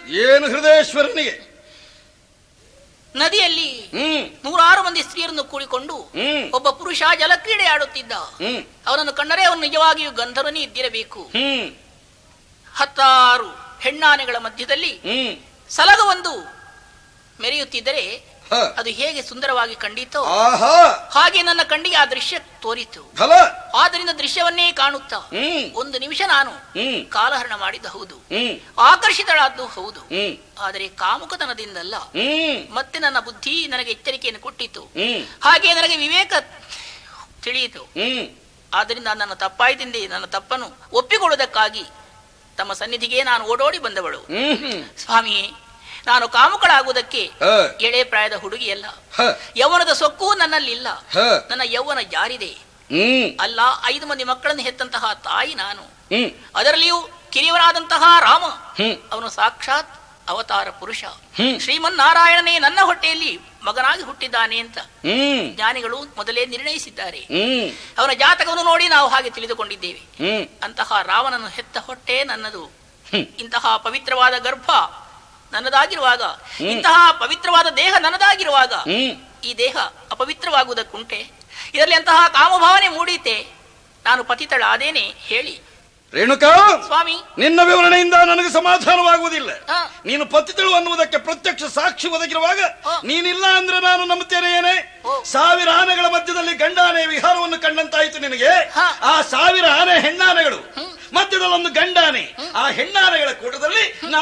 ಏನು ಹೃದಯೇಶ್ವರನಿಗೆ ನದಿಯಲ್ಲಿ ಹ್ಮ್ ನೂರಾರು ಮಂದಿ ಸ್ತ್ರೀಯರನ್ನು ಕೂಡಿಕೊಂಡು ಹ್ಮ್ ಒಬ್ಬ ಪುರುಷ ಜಲಕ್ರೀಡೆ ಆಡುತ್ತಿದ್ದ ಹ್ಮ್ ಅವನನ್ನು ಕಂಡರೆ ಅವನು ನಿಜವಾಗಿಯೂ ಗಂಧರ್ವನೇ ಇದ್ದಿರಬೇಕು ಹ್ಮ್ ಹತ್ತಾರು ಹೆಣ್ಣಾನೆಗಳ ಮಧ್ಯದಲ್ಲಿ ಹ್ಮ್ ಸಲಗವೊಂದು ಮೆರೆಯುತ್ತಿದ್ದರೆ ಹ. ಅದು ಹೇಗೆ ಸುಂದರವಾಗಿ ಕಂಡಿತೋ ಆಹಾ ಹಾಗೆ ನನ್ನ ಕಣ್ಣಿಗೆ ಆ ದೃಶ್ಯ ತೋರಿತು ಫಲ ಆದ್ದರಿಂದ ದೃಶ್ಯವನ್ನೇ ಕಾಣುತ್ತಾ ಹ್ಮ್ ಒಂದು ನಿಮಿಷ ನಾನು ಹ್ಮ್ ಕಾಲಹರಣ ಮಾಡಿದ ಹೌದು ಹ್ಮ್ ಆಕರ್ಷಿತಳಾದ್ದು ಹೌದು ಹ್ಮ್ ಆದರೆ ಕಾಮುಕತನದಿಂದಲ್ಲ ಹ್ಮ್ ಮತ್ತೆ ನನ್ನ ಬುದ್ಧಿ ನನಗೆ ಎಚ್ಚರಿಕೆಯನ್ನು ಕೊಟ್ಟಿತು ಹ್ಮ್ ಹಾಗೆ ನನಗೆ ವಿವೇಕ ತಿಳಿಯಿತು ಹ್ಮ್ ಆದ್ದರಿಂದ ನನ್ನ ತಪ್ಪಾಯ್ತೆಂದೇ ನನ್ನ ತಪ್ಪನ್ನು ಒಪ್ಪಿಕೊಳ್ಳುವುದಕ್ಕಾಗಿ ತಮ್ಮ ಸನ್ನಿಧಿಗೆ ನಾನು ಓಡೋಡಿ ಬಂದವಳು ಹ್ಮ್ ಹ್ಮ್ ಸ್ವಾಮಿ ನಾನು ಕಾಮುಕಳಾಗುವುದಕ್ಕೆ ಹ. ಎಳೆ ಪ್ರಾಯದ ಹುಡುಗಿಯಲ್ಲ ಹ. ಯೌವನದ ಸೊಕ್ಕು ನನ್ನಲ್ಲಿಲ್ಲ ಹ. ನನ್ನ ಯೌವನ ಜಾರಿದೆ ಹ್ಮ್ ಅಲ್ಲ ಐದು ಮಂದಿ ಮಕ್ಕಳನ್ನು ಹೆತ್ತಂತಹ ತಾಯಿ ನಾನು ಹ್ಮ್ ಅದರಲ್ಲಿಯೂ ಕಿರಿಯವರಾದಂತಹ ರಾಮ ಹ್ಮ್ ಅವನು ಸಾಕ್ಷಾತ್ ಅವತಾರ ಪುರುಷ ಹ್ಮ್. ಶ್ರೀಮನ್ನಾರಾಯಣನೇ ನನ್ನ ಹೊಟ್ಟೆಯಲ್ಲಿ ಮಗನಾಗಿ ಹುಟ್ಟಿದ್ದಾನೆ ಅಂತ ಹ್ಮ್ ಜ್ಞಾನಿಗಳು ಮೊದಲೇ ನಿರ್ಣಯಿಸಿದ್ದಾರೆ ಹ್ಮ್ ಅವನ ಜಾತಕವನ್ನು ನೋಡಿ ನಾವು ಹಾಗೆ ತಿಳಿದುಕೊಂಡಿದ್ದೇವೆ ಹ್ಮ್ ಅಂತಹ ರಾವಣನು ಹೆತ್ತ ಹೊಟ್ಟೆ ನನ್ನದು ಹ್ಮ್. ಇಂತಹ ಪವಿತ್ರವಾದ ಗರ್ಭ ನನ್ನದಾಗಿರುವಾಗ ಇಂತಹ ಪವಿತ್ರವಾದ ದೇಹ ನನ್ನದಾಗಿರುವಾಗ ಹ್ಮ್ ಈ ದೇಹ ಅಪವಿತ್ರವಾಗುವುದಕ್ಕುಂಟೆ ಇದರಲ್ಲಿ ಅಂತಹ ಕಾಮಭಾವನೆ ಮೂಡೀತೆ ನಾನು ಪತಿತಳಾದೇನೆ ಹೇಳಿ ರೇಣುಕಾ ಸ್ವಾಮಿ ನಿನ್ನ ವಿವರಣೆಯಿಂದ ನನಗೆ ಸಮಾಧಾನವಾಗುವುದಿಲ್ಲ ಆ. ನೀನು ಪತಿತಳು ಅನ್ನುವುದಕ್ಕೆ ಪ್ರತ್ಯಕ್ಷ ಸಾಕ್ಷಿ ಒದಗಿರುವಾಗ ಆ. ನೀನಿಲ್ಲ ಅಂದ್ರೆ ನಾನು ನಂಬುತ್ತೇನೆ ಏನೇ ಓ. ಸಾವಿರ ಆನೆಗಳ ಮಧ್ಯದಲ್ಲಿ ಗಂಡಾನೆ ವಿಹಾರವನ್ನು ಕಂಡಂತಾಯ್ತು ನಿನಗೆ ಹಾ. ಆ ಸಾವಿರ ಆನೆ ಹೆಣ್ಣಾನೆಗಳು ಮಧ್ಯದಲ್ಲಿ ಒಂದು ಗಂಡಾನೆ ಆ ಹೆಣ್ಣಾನೆಗಳ ಕೂಟದಲ್ಲಿ